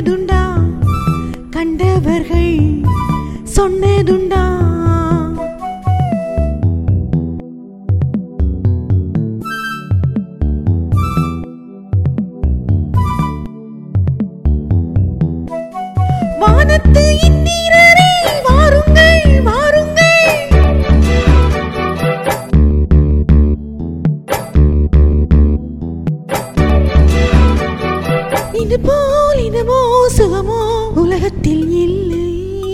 கண்டதுண்டா கண்டவர்கள் சொன்னதுண்டா வானத்து இந்திரரே வாருங்கள் வாருங்கள் இது போல் இதமோ சுகமோ உலகத்தில் இல்லை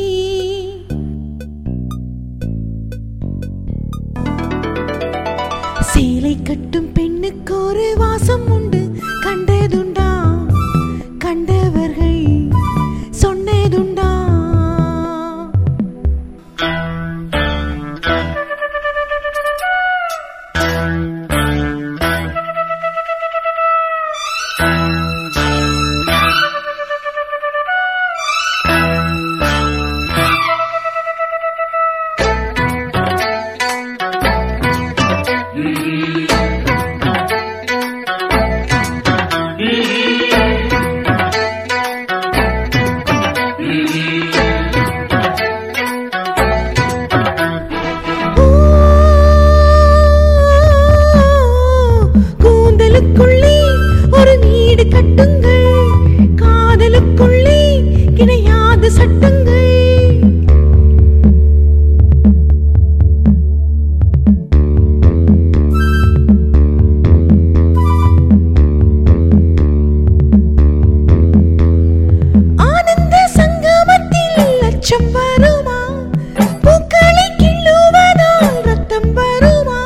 சேலை கட்டும் பெண்ணுக்கு ஒரு வாசம் உண்டு கண்டதுண்டா கண்டவர்கள் சொன்னதுண்டா கூந்தலுக்குள்ளே ஒரு வீடு கட்டுங்கள் காதலுக்குள்ளே கிடையாத சட்டங்கள் ஆனந்த சங்கமத்தில் லட்சம் வருமா பூக்களை கிள்ளுவதால் ரத்தம் வருமா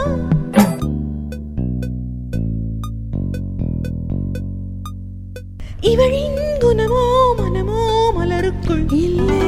இவளின் குணமோ மனமோ மலருக்குள் இல்லை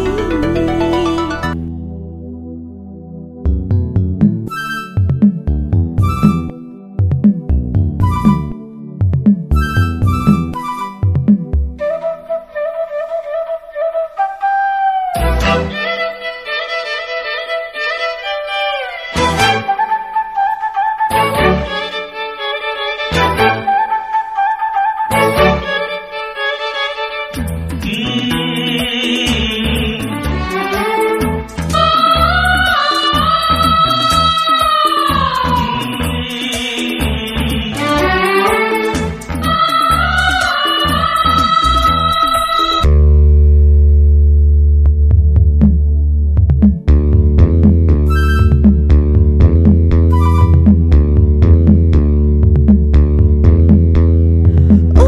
ஓ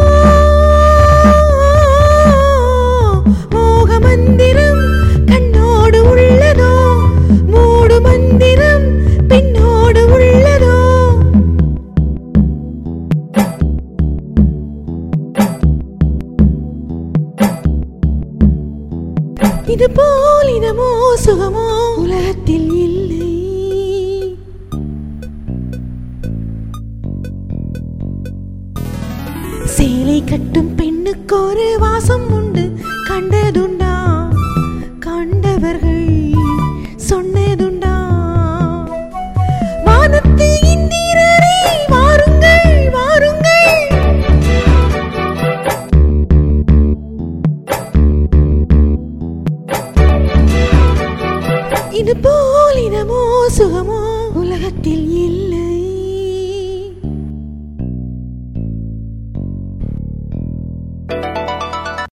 மோக மந்திரம் கண்ணோடு உள்ளதோ மூடு மந்திரம் பின்னோடு உள்ளதோ இது போல் இதமோ சுகமோ உலகத்தில் இல்லை சேலை கட்டும் பெண்ணுக்கு ஒரு வாசம் உண்டு கண்டதுண்டா கண்டவர்கள் சொன்னதுண்டா வானத்து இந்திரரே வாருங்கள் வாருங்கள் இது போல் இதமோ சுகமோ உலகத்தில் இல்லை